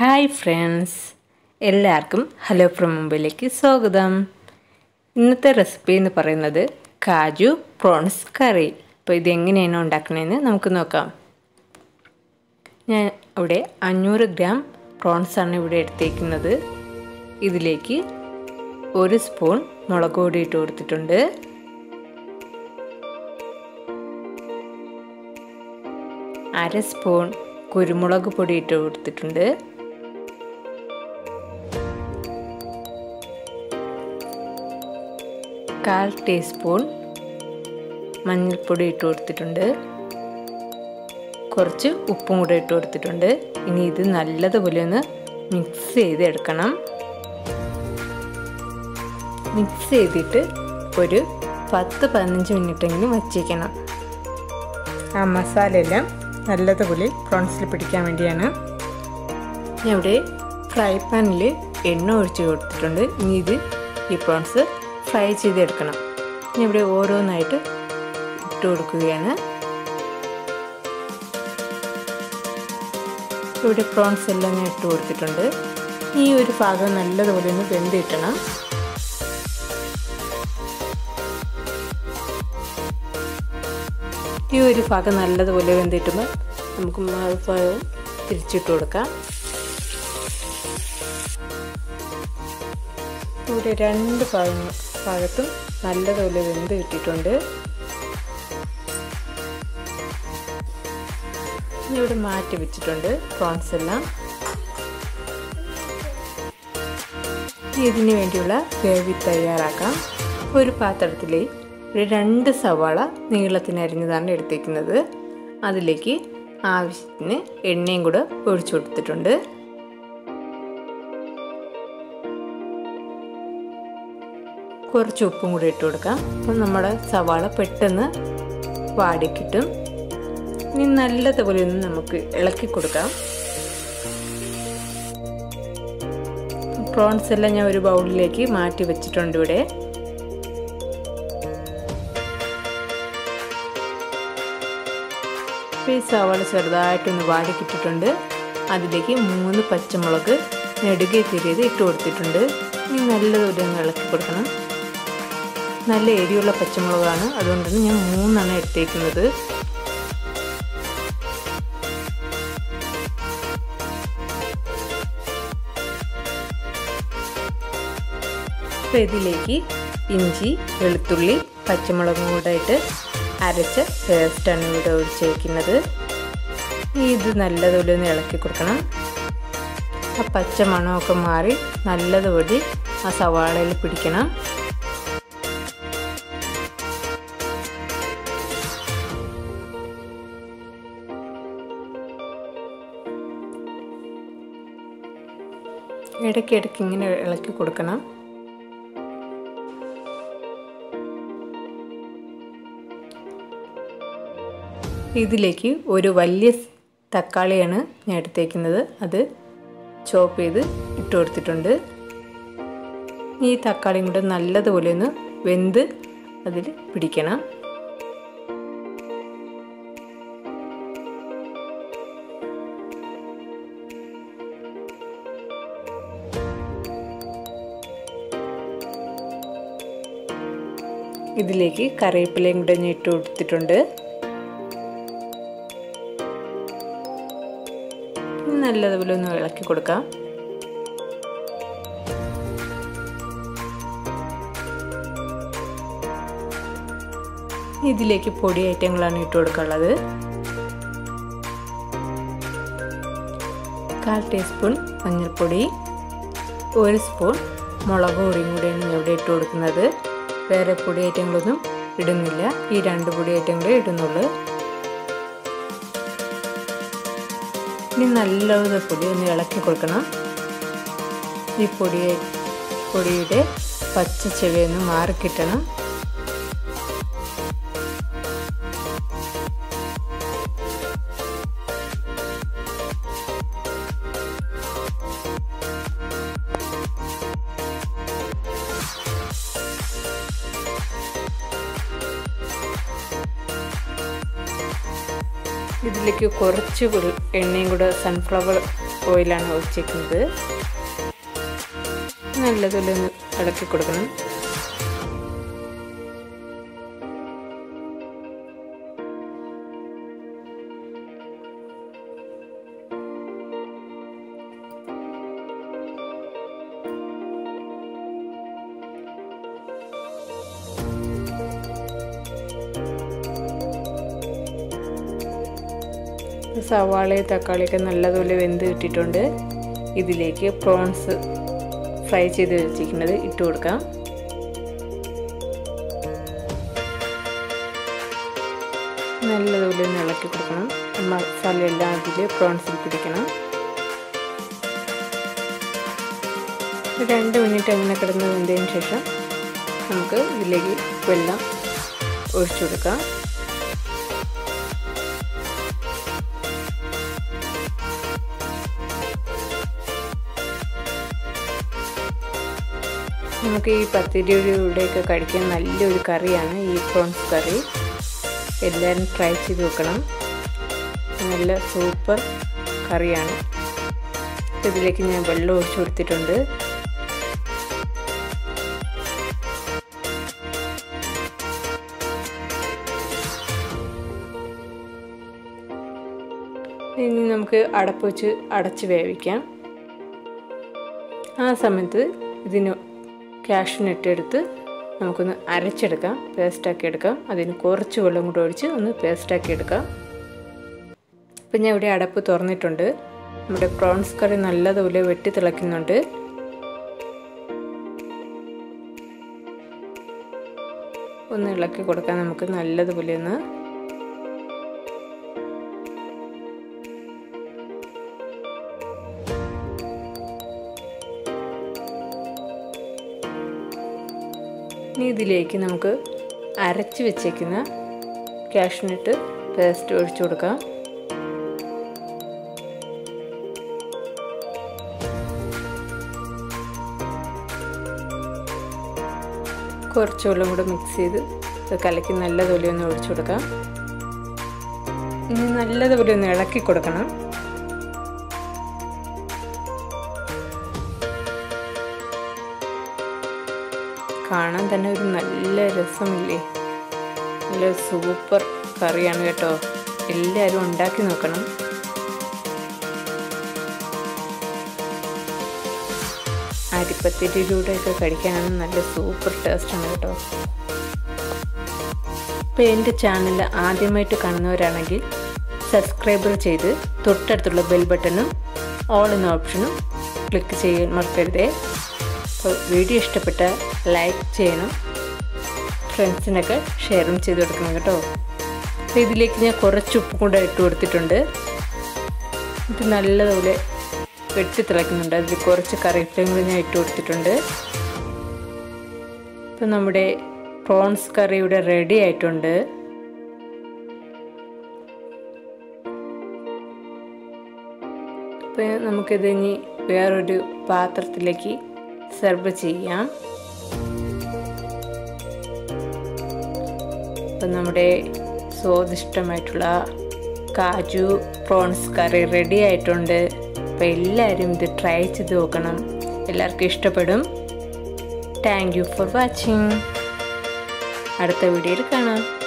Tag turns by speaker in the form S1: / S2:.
S1: hi friends എല്ലാവർക്കും hello from മുംബൈയിലേക്ക് സ്വാഗതം ഇന്നത്തെ റെസിപ്പി എന്ന് പറയുന്നത് കാജു പ്രോൺസ് കറി അപ്പോൾ ഇതെങ്ങനെയാണ് ഉണ്ടാക്കണതെന്ന് നമുക്ക് നോക്കാം ഞാൻ ഇവിടെ അഞ്ഞൂറ് ഗ്രാം പ്രോൺസാണ് ഇവിടെ എടുത്തേക്കുന്നത് ഇതിലേക്ക് ഒരു സ്പൂൺ മുളക് പൊടി ഇട്ട് കൊടുത്തിട്ടുണ്ട് അര സ്പൂൺ കുരുമുളക് പൊടി ഇട്ട് കൊടുത്തിട്ടുണ്ട് കാൽ ടീസ്പൂൺ മഞ്ഞൾപ്പൊടി ഇട്ട് കൊടുത്തിട്ടുണ്ട് കുറച്ച് ഉപ്പും കൂടെ ഇട്ട് കൊടുത്തിട്ടുണ്ട് ഇനി ഇത് നല്ലതുപോലെ ഒന്ന് മിക്സ് ചെയ്തെടുക്കണം മിക്സ് ചെയ്തിട്ട് ഒരു പത്ത് പതിനഞ്ച് മിനിറ്റെങ്കിലും വച്ചേക്കണം ആ മസാല എല്ലാം നല്ലതുപോലെ പ്രോൺസിൽ പിടിക്കാൻ വേണ്ടിയാണ് ഞാൻ ഇവിടെ ഫ്രൈ പാനിൽ എണ്ണ ഒഴിച്ച് കൊടുത്തിട്ടുണ്ട് ഇനി ഇത് ഈ പ്രോൺസ് ഫ്രൈ ചെയ്തെടുക്കണം ഞാൻ ഇവിടെ ഓരോന്നായിട്ട് ഇട്ട് കൊടുക്കുകയാണ് ഇവിടെ പ്രോൺസ് എല്ലാം ഞാൻ ഇട്ട് കൊടുത്തിട്ടുണ്ട് ഈ ഒരു ഭാഗം നല്ലതുപോലെ ഒന്ന് വെന്ത് കിട്ടണം ഈ ഒരു ഭാഗം നല്ലതുപോലെ വെന്തിട്ടുമ്പോൾ നമുക്ക് ഭാഗം തിരിച്ചിട്ട് കൊടുക്കാം ഇവിടെ രണ്ട് ഭാഗം ഭാഗത്തും നല്ലതുപോലെ വെന്ത് കിട്ടിയിട്ടുണ്ട് ഇവിടെ മാറ്റി വെച്ചിട്ടുണ്ട് പ്രോൺസ് എല്ലാം ഇതിന് വേണ്ടിയുള്ള ഗ്രേവി തയ്യാറാക്കാം ഒരു പാത്രത്തിൽ ഒരു രണ്ട് സവാള നീളത്തിന് അരിഞ്ഞതാണ് എടുത്തേക്കുന്നത് അതിലേക്ക് ആവശ്യത്തിന് എണ്ണയും കൂടെ ഒഴിച്ചു കൊടുത്തിട്ടുണ്ട് കുറച്ച് ഉപ്പും കൂടി ഇട്ട് കൊടുക്കാം അപ്പം നമ്മുടെ സവാള പെട്ടെന്ന് വാടിക്കിട്ടും ഇനി നല്ലതുപോലെ ഒന്ന് നമുക്ക് ഇളക്കി കൊടുക്കാം പ്രോൺസ് എല്ലാം ഞാൻ ഒരു ബൗളിലേക്ക് മാറ്റി വെച്ചിട്ടുണ്ട് ഇവിടെ ഈ സവാള ചെറുതായിട്ടൊന്ന് വാടിക്കിട്ടിട്ടുണ്ട് അതിലേക്ക് മൂന്ന് പച്ചമുളക് നെടുകെ തിരിയത് ഇട്ട് കൊടുത്തിട്ടുണ്ട് ഇനി നല്ലതുപോലെ ഒന്ന് ഇളക്കി കൊടുക്കണം നല്ല എരിയുള്ള പച്ചമുളകാണ് അതുകൊണ്ടാണ് ഞാൻ മൂന്നെണ്ണം എടുത്തേക്കുന്നത് അപ്പോൾ ഇതിലേക്ക് ഇഞ്ചി വെളുത്തുള്ളി പച്ചമുളകും കൂടെ ഇട്ട് അരച്ച പേസ്റ്റാണ് ഇവിടെ ഒഴിച്ച് വയ്ക്കുന്നത് ഇത് നല്ലതുപോലെ ഒന്ന് ഇളക്കി കൊടുക്കണം ആ പച്ച മണമൊക്കെ മാറി നല്ലതുപോലെ ആ സവാളയിൽ പിടിക്കണം ഇടയ്ക്കിടയ്ക്ക് ഇങ്ങനെ ഇളക്കി കൊടുക്കണം ഇതിലേക്ക് ഒരു വലിയ തക്കാളിയാണ് ഞാൻ എടുത്തേക്കുന്നത് അത് ചോപ്പ് ചെയ്ത് ഇട്ട് കൊടുത്തിട്ടുണ്ട് ഈ തക്കാളിയും കൂടെ നല്ലതുപോലെ ഒന്ന് വെന്ത് അതിൽ പിടിക്കണം ഇതിലേക്ക് കറിവേപ്പിലയും കൂടെ ഞാൻ ഇട്ട് കൊടുത്തിട്ടുണ്ട് നല്ലതുപോലെ ഒന്ന് ഇളക്കി കൊടുക്കാം ഇതിലേക്ക് പൊടി ഐറ്റങ്ങളാണ് ഇട്ട് കൊടുക്കാനുള്ളത് കാൽ ടീസ്പൂൺ മഞ്ഞൾപ്പൊടി ഒരു സ്പൂൺ മുളക് പൊടിയും കൂടെയാണ് ഇവിടെ ഇട്ട് കൊടുക്കുന്നത് വേറെ പൊടി ഐറ്റങ്ങളൊന്നും ഇടുന്നില്ല ഈ രണ്ട് പൊടി ഐറ്റങ്ങളെ ഇടുന്നുള്ളൂ ഇനി നല്ലത് പൊടി ഒന്ന് ഇളക്കി കൊടുക്കണം ഈ പൊടി പൊടിയുടെ പച്ച ചെവിയൊന്ന് മാറിക്കിട്ടണം ഇതിലേക്ക് കുറച്ച് എണ്ണയും കൂടെ സൺഫ്ലവർ ഓയിലാണ് ഒഴിച്ചേക്കുന്നത് നല്ലതുപോലെ ഒന്ന് ഇളക്കി കൊടുക്കണം സവാളയും തക്കാളിയൊക്കെ നല്ലതുപോലെ വെന്ത് കിട്ടിയിട്ടുണ്ട് ഇതിലേക്ക് പ്രോൺസ് ഫ്രൈ ചെയ്ത് വെച്ചിരിക്കുന്നത് ഇട്ട് കൊടുക്കാം നല്ലതുപോലെ ഒന്ന് ഇളക്കി കൊടുക്കണം മസാല എല്ലാം അതിൽ പ്രോൺസിൽ പിടിക്കണം രണ്ട് മിനിറ്റ് അങ്ങനെ കിടന്ന് വെന്തതിന് ശേഷം നമുക്ക് ഇതിലേക്ക് വെള്ളം ഒഴിച്ചു കൊടുക്കാം നമുക്ക് ഈ പത്തിരിയുടെയൊക്കെ കഴിക്കാൻ നല്ലൊരു കറിയാണ് ഈ പ്രോൺസ് കറി എല്ലാവരും ട്രൈ ചെയ്ത് നോക്കണം നല്ല സൂപ്പർ കറിയാണ് ഇതിലേക്ക് ഞാൻ വെള്ളം ഒഴിച്ചു കൊടുത്തിട്ടുണ്ട് ഇനി നമുക്ക് അടപ്പ് വെച്ച് അടച്ച് വേവിക്കാം ആ സമയത്ത് ഇതിന് ക്യാഷിനിട്ട് എടുത്ത് നമുക്കൊന്ന് അരച്ചെടുക്കാം പേസ്റ്റാക്കി എടുക്കാം അതിന് കുറച്ച് വെള്ളം കൂടെ ഒഴിച്ച് ഒന്ന് പേസ്റ്റാക്കി എടുക്കാം ഇപ്പം ഞാൻ ഇവിടെ അടപ്പ് തുറന്നിട്ടുണ്ട് നമ്മുടെ പ്രോൺസ് കറി നല്ലതുപോലെ വെട്ടി തിളയ്ക്കുന്നുണ്ട് ഒന്ന് ഇളക്കി കൊടുക്കാൻ നമുക്ക് നല്ലതുപോലെ ഒന്ന് ഇനി ഇതിലേക്ക് നമുക്ക് അരച്ച് വെച്ചേക്കുന്ന കാഷ്നട്ട് പേസ്റ്റ് ഒഴിച്ചു കൊടുക്കാം കുറച്ച് വെള്ളം കൂടെ മിക്സ് ചെയ്ത് കലക്കി നല്ലതുപോലെ ഒന്ന് ഒഴിച്ചു കൊടുക്കാം ഇനി നല്ലതുപോലെ ഒന്ന് ഇളക്കി കൊടുക്കണം കാണാൻ തന്നെ ഒരു നല്ല രസമില്ലേ നല്ല സൂപ്പർ കറിയാണ് കേട്ടോ എല്ലാവരും ഉണ്ടാക്കി നോക്കണം അരിപ്പത്തിരിയിലൂടെയൊക്കെ കഴിക്കാനാണ് നല്ല സൂപ്പർ ടേസ്റ്റാണ് കേട്ടോ ഇപ്പോൾ എൻ്റെ ചാനൽ ആദ്യമായിട്ട് കാണുന്നവരാണെങ്കിൽ സബ്സ്ക്രൈബർ ചെയ്ത് തൊട്ടടുത്തുള്ള ബെൽ ബട്ടണും ഓൾ എന്ന ഓപ്ഷനും ക്ലിക്ക് ചെയ്യാൻ മറക്കരുതേ അപ്പോൾ വീഡിയോ ഇഷ്ടപ്പെട്ട ലൈക്ക് ചെയ്യണം ഫ്രണ്ട്സിനൊക്കെ ഷെയറും ചെയ്ത് കൊടുക്കണം കേട്ടോ അപ്പോൾ ഇതിലേക്ക് ഞാൻ കുറച്ച് ഉപ്പ് കൂടെ ഇട്ട് കൊടുത്തിട്ടുണ്ട് ഇത് നല്ലതുപോലെ വെട്ടി തിളയ്ക്കുന്നുണ്ട് അതിൽ കുറച്ച് കറിവേപ്പിലയും കൂടി ഞാൻ ഇട്ട് കൊടുത്തിട്ടുണ്ട് ഇപ്പം നമ്മുടെ പ്രോൺസ് കറി ഇവിടെ റെഡി ആയിട്ടുണ്ട് അപ്പോൾ നമുക്കിത് ഇനി വേറൊരു പാത്രത്തിലേക്ക് സെർവ് ചെയ്യാം അപ്പം നമ്മുടെ സ്വാദിഷ്ടമായിട്ടുള്ള കാജു പ്രോൺസ് കറി റെഡി ആയിട്ടുണ്ട് അപ്പോൾ എല്ലാവരും ഇത് ട്രൈ ചെയ്ത് നോക്കണം എല്ലാവർക്കും ഇഷ്ടപ്പെടും താങ്ക് യു ഫോർ വാച്ചിങ് അടുത്ത വീഡിയോയിൽ കാണാം